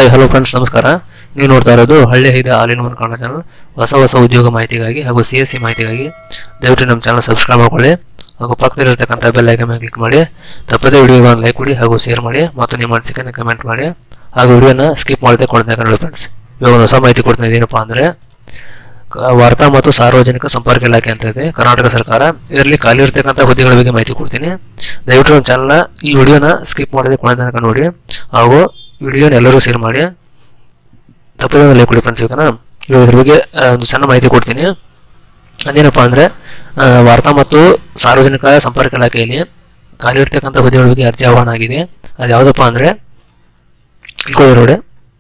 hi hello friends ನಮಸ್ಕಾರ ನೀವು ನೋಡ್ತಾ ಇರೋದು ಹಳ್ಳಿ ಹೈದ ಹಾಲಿನ ಒಂದು ಕನ್ನಡ ಚಾನಲ್ ಹೊಸ ಹೊಸ ಉದ್ಯೋಗ ಮಾಹಿತಿಗಾಗಿ ಹಾಗೂ ಸಿ ಎಸ್ ಸಿ ಮಾಹಿತಿಗಾಗಿ ದಯವಿಟ್ಟು ನಮ್ಮ ಚಾನಲ್ ಸಬ್ಸ್ಕ್ರೈಬ್ ಮಾಡ್ಕೊಳ್ಳಿ ಹಾಗೂ ಪಕ್ಕದಲ್ಲಿರ್ತಕ್ಕಂಥ ಬೆಲ್ ಐಕನ್ ಮೇಲೆ ಕ್ಲಿಕ್ ಮಾಡಿ ತಪ್ಪದೇ ವಿಡಿಯೋಗಳನ್ನು ಲೈಕ್ ಕೊಡಿ ಹಾಗೂ ಶೇರ್ ಮಾಡಿ ಮತ್ತು ನಿಮ್ಮ ಅನಿಸಿಕೆಯನ್ನು ಕಮೆಂಟ್ ಮಾಡಿ ಹಾಗೂ ವಿಡಿಯೋನ ಸ್ಕಿಪ್ ಮಾಡದೆ ಕೊಡ್ತಾ ನೋಡಿ ಫ್ರೆಂಡ್ಸ್ ಇವಾಗ ಒಂದು ಹೊಸ ಮಾಹಿತಿ ಕೊಡ್ತೀನಿ ಏನಪ್ಪಾ ಅಂದರೆ ಕ- ವಾರ್ತಾ ಮತ್ತು ಸಾರ್ವಜನಿಕ ಸಂಪರ್ಕ ಇಲಾಖೆ ಅಂತ ಇದೆ ಕರ್ನಾಟಕ ಸರ್ಕಾರ ಇದರಲ್ಲಿ ಖಾಲಿ ಇರ್ತಕ್ಕಂಥ ಹುದ್ದೆಗಳ ಬಗ್ಗೆ ಮಾಹಿತಿ ಕೊಡ್ತೀನಿ ದಯವಿಟ್ಟು ನಮ್ಮ ಚಾನಲ್ನ ಈ ವಿಡಿಯೋನ ಸ್ಕಿಪ್ ಮಾಡದೆ ಕೊನೆ ತನಕ ನೋಡಿ ಹಾಗೂ ವಿಡಿಯೋನ ಎಲ್ಲರೂ ಶೇರ್ ಮಾಡಿ ತಪ್ಪದೇ ಲೈಕ್ ಕೊಡಿ ಫ್ರೆಂಡ್ಸ್ ಇವಾಗ ಇವಾಗ ಇದ್ರ ಬಗ್ಗೆ ಆ, ಒಂದು ಸಣ್ಣ ಮಾಹಿತಿ ಕೊಡ್ತೀನಿ ಅದೇನಪ್ಪ ಅಂದರೆ ವಾರ್ತಾ ಮತ್ತು ಸಾರ್ವಜನಿಕ ಸಂಪರ್ಕ ಇಲಾಖೆಯಲ್ಲಿ ಖಾಲಿ ಇರ್ತಕ್ಕಂಥ ಹುದ್ದೆಗಳ ಬಗ್ಗೆ ಅರ್ಜಿ ಆಹ್ವಾನ ಆಗಿದೆ ಅದು ಯಾವುದಪ್ಪ ಅಂದರೆ ಇಲ್ಲಿ ನೋಡಿ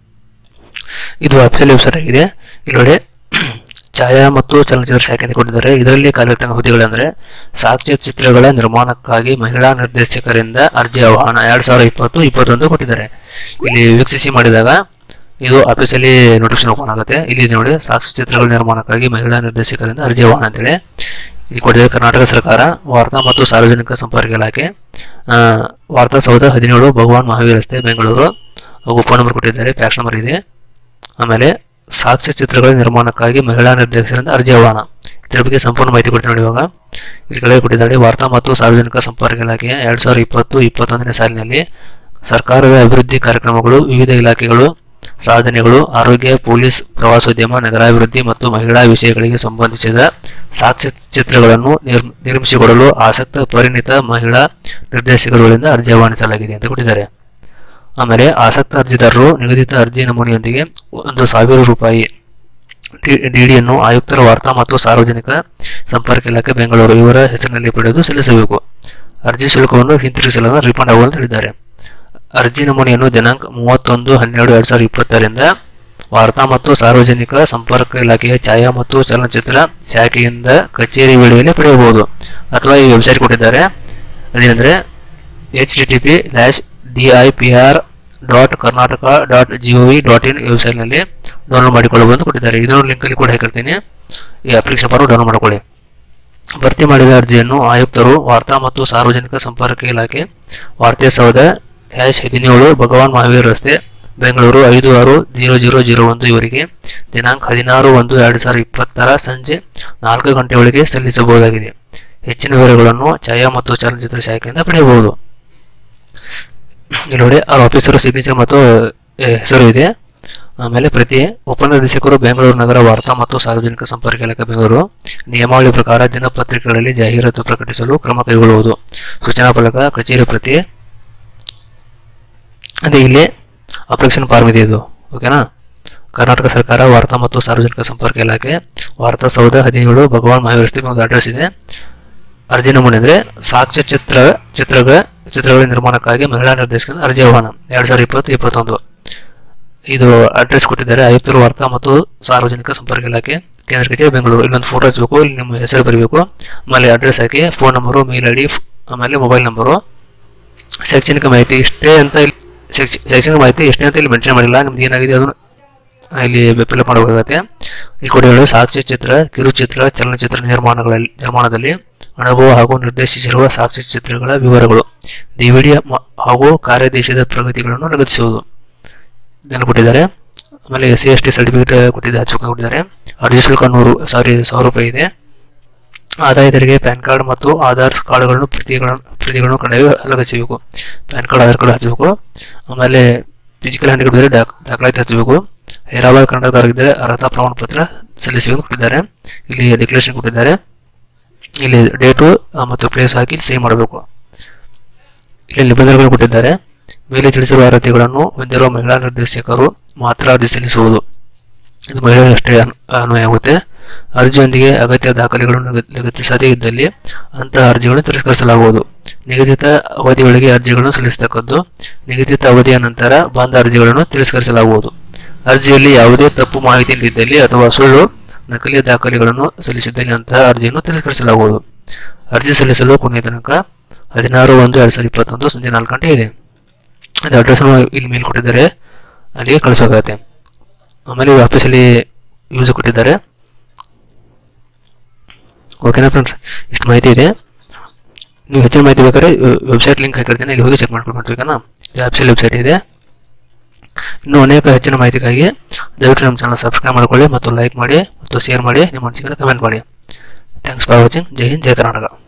ಇದು ಅಫಿಷಿಯಲ್ ವೆಬ್ಸೈಟ್ ಆಗಿದೆ ಇಲ್ಲಿ ನೋಡಿ ಛಾಯಾ ಮತ್ತು ಚಲನಚಿತ್ರ ಶಾಖೆ ಅಂತ ಕೊಟ್ಟಿದ್ದಾರೆ ಇದರಲ್ಲಿ ಖಾಲಿರ್ತಕ್ಕ ಹುದ್ದೆಗಳೆಂದರೆ ಸಾಕ್ಷ್ಯ ಚಿತ್ರಗಳ ನಿರ್ಮಾಣಕ್ಕಾಗಿ ಮಹಿಳಾ ನಿರ್ದೇಶಕರಿಂದ ಅರ್ಜಿ ಆಹ್ವಾನ ಎರಡ್ ಸಾವಿರದ ಇಪ್ಪತ್ತು ಇಪ್ಪತ್ತೊಂದು ಕೊಟ್ಟಿದ್ದಾರೆ ಇಲ್ಲಿ ವೀಕ್ಷಿಸಿ ಮಾಡಿದಾಗ ಇದು ಆಫೀಸಲ್ಲಿ ನೋಟಿಫಿಕೇಶನ್ ಓಪನ್ ಆಗುತ್ತೆ ಇಲ್ಲಿ ಇದೆ ನೋಡಿ ಸಾಕ್ಷ್ಯ ಚಿತ್ರಗಳ ನಿರ್ಮಾಣಕ್ಕಾಗಿ ಮಹಿಳಾ ನಿರ್ದೇಶಕರಿಂದ ಅರ್ಜಿ ಆಹ್ವಾನ ಅಂತೇಳಿ ಇಲ್ಲಿ ಕೊಟ್ಟಿದೆ ಕರ್ನಾಟಕ ಸರ್ಕಾರ ವಾರ್ತಾ ಮತ್ತು ಸಾರ್ವಜನಿಕ ಸಂಪರ್ಕ ಇಲಾಖೆ ಆ, ವಾರ್ತಾ ಸೌಧ ಹದಿನೇಳು ಭಗವಾನ್ ಮಹಾವೀರ್ ರಸ್ತೆ ಬೆಂಗಳೂರು ಹಾಗೂ ಫೋನ್ ನಂಬರ್ ಕೊಟ್ಟಿದ್ದಾರೆ ಫ್ಯಾಕ್ಸ್ ನಂಬರ್ ಇದೆ ಆಮೇಲೆ ಸಾಕ್ಷ್ಯ ಚಿತ್ರಗಳ ನಿರ್ಮಾಣಕ್ಕಾಗಿ ಮಹಿಳಾ ನಿರ್ದೇಶಕರಿಂದ ಅರ್ಜಿ ಆಹ್ವಾನ ಇದರ ಬಗ್ಗೆ ಸಂಪೂರ್ಣ ಮಾಹಿತಿ ಕೊಡ್ತೀನಿ ನೋಡಿ ಇವಾಗ ಇಲ್ಲಿ ಕೆಳಗೆ ಕೊಟ್ಟಿದ್ದಾರೆ ವಾರ್ತಾ ಮತ್ತು ಸಾರ್ವಜನಿಕ ಸಂಪರ್ಕ ಇಲಾಖೆಯ ಎರಡ್ ಸಾವಿರದ ಇಪ್ಪತ್ತು ಇಪ್ಪತ್ತೊಂದನೇ ಸಾಲಿನಲ್ಲಿ ಸರ್ಕಾರದ ಅಭಿವೃದ್ಧಿ ಕಾರ್ಯಕ್ರಮಗಳು ವಿವಿಧ ಇಲಾಖೆಗಳು ಸಾಧನೆಗಳು ಆರೋಗ್ಯ ಪೊಲೀಸ್ ಪ್ರವಾಸೋದ್ಯಮ ನಗರಾಭಿವೃದ್ಧಿ ಮತ್ತು ಮಹಿಳಾ ವಿಷಯಗಳಿಗೆ ಸಂಬಂಧಿಸಿದ ಸಾಕ್ಷ್ಯ ಚಿತ್ರಗಳನ್ನು ನಿರ್ ನಿರ್ಮಿಸಿಕೊಡಲು ಆಸಕ್ತ ಪರಿಣಿತ ಮಹಿಳಾ ನಿರ್ದೇಶಕರುಗಳಿಂದ ಅರ್ಜಿ ಆಹ್ವಾನಿಸಲಾಗಿದೆ ಅಂತ ಕೊಟ್ಟಿದ್ದಾರೆ ಆಮೇಲೆ ಆಸಕ್ತ ಅರ್ಜಿದಾರರು ನಿಗದಿತ ಅರ್ಜಿ ನಮೂನೆಯೊಂದಿಗೆ ಒಂದು ಸಾವಿರ ರೂಪಾಯಿ ಡಿಡಿಯನ್ನು ಆಯುಕ್ತರ ವಾರ್ತಾ ಮತ್ತು ಸಾರ್ವಜನಿಕ ಸಂಪರ್ಕ ಇಲಾಖೆ ಬೆಂಗಳೂರು ಇವರ ಹೆಸರಿನಲ್ಲಿ ಪಡೆದು ಸಲ್ಲಿಸಬೇಕು ಅರ್ಜಿ ಶುಲ್ಕವನ್ನು ಹಿಂತಿರುಗಿಸಲು ರಿಫಂಡ್ ಆಗುವಂತೆ ಹೇಳಿದ್ದಾರೆ ಅರ್ಜಿ ನಮೂನೆಯನ್ನು ದಿನಾಂಕ ಮೂವತ್ತೊಂದು ಹನ್ನೆರಡು ಎರಡ್ ಸಾವಿರದ ಇಪ್ಪತ್ತರಿಂದ ವಾರ್ತಾ ಮತ್ತು ಸಾರ್ವಜನಿಕ ಸಂಪರ್ಕ ಇಲಾಖೆಯ ಛಾಯಾ ಮತ್ತು ಚಲನಚಿತ್ರ ಶಾಖೆಯಿಂದ ಕಚೇರಿ ವೇಳೆಯಲ್ಲಿ ಪಡೆಯಬಹುದು ಅಥವಾ ಈ ವೆಬ್ಸೈಟ್ ಕೊಟ್ಟಿದ್ದಾರೆ ಅದೇನೆಂದರೆ H T T P slash D I P R dot Karnataka dot G O V dot in ವೆಬ್ಸೈಟ್ನಲ್ಲಿ ಡೌನ್ಲೋಡ್ ಮಾಡಿಕೊಳ್ಳಬಹುದು ಅಂತ ಕೊಟ್ಟಿದ್ದಾರೆ ಇದರ ಲಿಂಕಲ್ಲಿ ಕೂಡ ಹಾಕಿರ್ತೀನಿ ಈ ಅಪ್ಲಿಕೇಶನ್ ಫಾರ್ಮ್ ಡೌನ್ಲೋಡ್ ಮಾಡ್ಕೊಳ್ಳಿ ಭರ್ತಿ ಮಾಡಿದ ಅರ್ಜಿಯನ್ನು ಆಯುಕ್ತರು ವಾರ್ತಾ ಮತ್ತು ಸಾರ್ವಜನಿಕ ಸಂಪರ್ಕ ಇಲಾಖೆ ವಾರ್ತೆ ಸೌಧ ಹ್ಯಾಶ್ ಹದಿನೇಳು ಭಗವಾನ್ ಮಹಾವೀರ್ ರಸ್ತೆ ಬೆಂಗಳೂರು ಐದು ಆರು ಜೀರೋ ಜೀರೋ ಜೀರೋ ಒಂದು ಇವರಿಗೆ ದಿನಾಂಕ ಹದಿನಾರು ಒಂದು ಎರಡು ಸಾವಿರದ ಇಪ್ಪತ್ತರ ಸಂಜೆ ನಾಲ್ಕು ಗಂಟೆ ಒಳಗೆ ಸಲ್ಲಿಸಬಹುದಾಗಿದೆ ಹೆಚ್ಚಿನ ವಿವರಗಳನ್ನು ಛಾಯಾ ಮತ್ತು ಚಲನಚಿತ್ರ ಶಾಖೆಯಿಂದ ಪಡೆಯಬಹುದು ಇಲ್ಲಿ ನೋಡಿ ಅವ್ರ ಆಫೀಸರು ಸಿಗ್ನೇಚರ್ ಮತ್ತು ಆ, ಹೆಸರು ಇದೆ ಆಮೇಲೆ ಪ್ರತಿ ಉಪನಿರ್ದೇಶಕರು ಬೆಂಗಳೂರು ನಗರ ವಾರ್ತಾ ಮತ್ತು ಸಾರ್ವಜನಿಕ ಸಂಪರ್ಕ ಇಲಾಖೆ ಬೆಂಗಳೂರು ನಿಯಮಾವಳಿ ಪ್ರಕಾರ ದಿನಪತ್ರಿಕೆಗಳಲ್ಲಿ ಜಾಹೀರಾತು ಪ್ರಕಟಿಸಲು ಕ್ರಮ ಕೈಗೊಳ್ಳುವುದು ಸೂಚನಾ ಫಲಕ ಕಚೇರಿ ಪ್ರತಿ ಅದೇ ಇಲ್ಲಿ ಅಪ್ಲಿಕೇಶನ್ ಫಾರ್ಮ್ ಇದೆ ಇದು ಓಕೆನಾ ಕರ್ನಾಟಕ ಸರ್ಕಾರ ವಾರ್ತಾ ಮತ್ತು ಸಾರ್ವಜನಿಕ ಸಂಪರ್ಕ ಇಲಾಖೆ ವಾರ್ತಾ ಸೌಧ ಹದಿನೇಳು ಭಗವಾನ್ ಮಹಾವೀರ್ ರಸ್ತೆ ಒಂದು ಅಡ್ರೆಸ್ ಇದೆ ಅರ್ಜಿ ನಮೂನೆ ಅಂದ್ರೆ ಸಾಕ್ಷ್ಯ ಚಿತ್ರ ಚಿತ್ರಗ ಚಿತ್ರಗಳ ನಿರ್ಮಾಣಕ್ಕಾಗಿ ಮಹಿಳಾ ನಿರ್ದೇಶಕರ ಅರ್ಜಿ ಆಹ್ವಾನ ಎರಡ್ ಸಾವಿರದ ಇಪ್ಪತ್ತು ಇಪ್ಪತ್ತೊಂದು ಇದು ಅಡ್ರೆಸ್ ಕೊಟ್ಟಿದ್ದಾರೆ ಆಯುಕ್ತರು ವಾರ್ತಾ ಮತ್ತು ಸಾರ್ವಜನಿಕ ಸಂಪರ್ಕ ಇಲಾಖೆ ಕೇಂದ್ರ ಕಚೇರಿ ಬೆಂಗಳೂರು ಇಲ್ಲೊಂದು ಫೋಟೋ ಹಚ್ಚಬೇಕು ಇಲ್ಲಿ ನಿಮ್ಮ ಹೆಸರು ಬರಬೇಕು ಆಮೇಲೆ ಅಡ್ರೆಸ್ ಹಾಕಿ ಫೋನ್ ನಂಬರು ಮೇಲ್ ಐ ಡಿ ಆಮೇಲೆ ಮೊಬೈಲ್ ನಂಬರು ಶೈಕ್ಷಣಿಕ ಮಾಹಿತಿ ಇಷ್ಟೇ ಅಂತ ಇಲ್ಲಿ ಶೈಕ್ಷ- ಶೈಕ್ಷಣಿಕ ಮಾಹಿತಿ ಇಷ್ಟೇ ಅಂತ ಇಲ್ಲಿ ಮೆನ್ಷನ್ ಮಾಡಿಲ್ಲ ನಿಮ್ದು ಏನಾಗಿದೆ ಅದನ್ನು ಇಲ್ಲಿ ಫಿಲಪ್ ಮಾಡಬೇಕಾಗತ್ತೆ ಈ ಕೊಡುಗೆಗಳು ಸಾಕ್ಷ್ಯ ಚಿತ್ರ ಕಿರುಚಿತ್ರ ಚಲನಚಿತ್ರ ನಿರ್ಮಾಣಗಳಲ್ಲಿ ನಿರ್ಮಾಣದಲ್ಲಿ ಅನುಭವ ಹಾಗೂ ನಿರ್ದೇಶಿಸಿರುವ ಸಾಕ್ಷ್ಯ ಚಿತ್ರಗಳ ವಿವರಗಳು ಡಿವಿಡಿ ಹಾಗೂ ಕಾರ್ಯದೇಶದ ಪ್ರಗತಿಗಳನ್ನು ಲಗತ್ತಿಸುವುದು ಇದನ್ನು ಕೊಟ್ಟಿದ್ದಾರೆ ಆಮೇಲೆ S C S T certificate ಕೊಟ್ಟಿದ್ದಾರೆ ಹಚ್ಚುಕ ಕೊಟ್ಟಿದ್ದಾರೆ ಅರ್ಜಿ ಶುಲ್ಕ ನೂರು ಸಾರಿ ಸಾವಿರ ರೂಪಾಯಿ ಇದೆ ಆದಾಯ ತೆರಿಗೆ ಪ್ಯಾನ್ ಕಾರ್ಡ್ ಮತ್ತು ಆಧಾರ್ ಕಾರ್ಡ್ಗಳನ್ನು ಪ್ರತಿಗಳನ್ನು ಪ್ರತಿಗಳನ್ನು ಕಡ್ಡಾಯ ಲಗತ್ತಿಸಬೇಕು ಪ್ಯಾನ್ ಕಾರ್ಡ್ ಆಧಾರ್ ಕಾರ್ಡ್ ಹಚ್ಚಬೇಕು ಆಮೇಲೆ ಫಿಸಿಕಲ್ ಹ್ಯಾಂಡಿಕ್ಯಾಪ್ ಇದ್ದರೆ ದಾಖ ದಾಖಲಾತಿ ಹಚ್ಚಬೇಕು ಹೈದರಾಬಾದ್ ಕರ್ನಾಟಕದವರಿದ್ದರೆ ಅರ್ಹತಾ ಪ್ರಮಾಣ ಪತ್ರ ಸಲ್ಲಿಸಬೇಕು ಅಂತ ಕೊಟ್ಟಿದ್ದಾರೆ ಇಲ್ಲಿ ಡಿಕ್ಲರೇಷನ್ ಕೊಟ್ಟಿದ್ದಾರೆ ಇಲ್ಲಿ ಡೇಟು ಮತ್ತು ಪ್ಲೇಸ್ ಹಾಕಿ ಸೇವ್ ಮಾಡಬೇಕು ಇಲ್ಲಿ ನಿಬಂಧನೆಗಳು ಕೊಟ್ಟಿದ್ದಾರೆ ಮೇಲೆ ತಿಳಿಸಿರುವ ಅರ್ಹತೆಗಳನ್ನು ಹೊಂದಿರುವ ಮಹಿಳಾ ನಿರ್ದೇಶಕರು ಮಾತ್ರ ಅರ್ಜಿ ಸಲ್ಲಿಸುವುದು ಇದು ಮಹಿಳೆಯರಷ್ಟೇ ಅನ್- ಅನ್ವಯವಾಗುತ್ತೆ ಅರ್ಜಿಯೊಂದಿಗೆ ಅಗತ್ಯ ದಾಖಲೆಗಳನ್ನು ಲಗ- ಲಗತ್ತಿಸದೇ ಇದ್ದಲ್ಲಿ ಅಂತಹ ಅರ್ಜಿಗಳನ್ನು ತಿರಸ್ಕರಿಸಲಾಗುವುದು ನಿಗದಿತ ಅವಧಿಯೊಳಗೆ ಅರ್ಜಿಗಳನ್ನು ಸಲ್ಲಿಸತಕ್ಕದ್ದು ನಿಗದಿತ ಅವಧಿಯ ನಂತರ ಬಂದ ಅರ್ಜಿಗಳನ್ನು ತಿರಸ್ಕರಿಸಲಾಗುವುದು ಅರ್ಜಿಯಲ್ಲಿ ಯಾವುದೇ ತಪ್ಪು ಮಾಹಿತಿ ಇದ್ದಲ್ಲಿ ಅಥವಾ ಸುಳ್ಳು ನಕಲಿ ದಾಖಲೆಗಳನ್ನು ಸಲ್ಲಿಸಿದ್ದಲ್ಲಿ ಅಂತಹ ಅರ್ಜಿಯನ್ನು ತಿರಸ್ಕರಿಸಲಾಗುವುದು ಅರ್ಜಿ ಸಲ್ಲಿಸಲು ಕೊನೆಯ ದಿನಾಂಕ ಹದಿನಾರು ಒಂದು ಎರಡ್ ಸಾವಿರದ ಇಪ್ಪತ್ತೊಂದು ಸಂಜೆ ನಾಲ್ಕು ಗಂಟೆ ಇದೆ ಅದು ಅಡ್ರೆಸ್ ಇಲ್ಲಿ ಮೇಲ್ ಕೊಟ್ಟಿದ್ದಾರೆ ಅಲ್ಲಿಗೆ ಕಳಿಸಬೇಕಾಗತ್ತೆ ಆಮೇಲೆ ಈ ಆಫೀಸಲ್ಲಿ ಯೂಸ್ ಕೊಟ್ಟಿದ್ದಾರೆ ಓಕೆನಾ ಫ್ರೆಂಡ್ಸ್ ಇಷ್ಟು ಮಾಹಿತಿ ಇದೆ ನೀವು ಹೆಚ್ಚಿನ ಮಾಹಿತಿ ಬೇಕಾದ್ರೆ ವೆಬ್ಸೈಟ್ ಲಿಂಕ್ ಹಾಕಿರ್ತೀನಿ ಇಲ್ಲಿ ಹೋಗಿ ಚೆಕ್ ಮಾಡ್ಕೊಂಡು ಓಕೆನಾ ಇದು ಆಫೀಸಲ್ಲಿ ವೆಬ್ಸೈಟ್ ಇದೆ ಇನ್ನೂ ಅನೇಕ ಹೆಚ್ಚಿನ ಮಾಹಿತಿಗಾಗಿ ದಯವಿಟ್ಟು ನಮ್ಮ ಚಾನಲ್ ಸಬ್ಸ್ಕ್ರೈಬ್ ಮಾಡ್ಕೊಳ್ಳಿ ಮತ್ತು ಲೈಕ್ ಮಾಡಿ ಮತ್ತು ಶೇರ್ ಮಾಡಿ ನಿಮ್ಮ ಅನಿಸಿಕೆ ಕಮೆಂಟ್ ಮಾಡಿ thanks for watching Jai Hind Jai Karnataka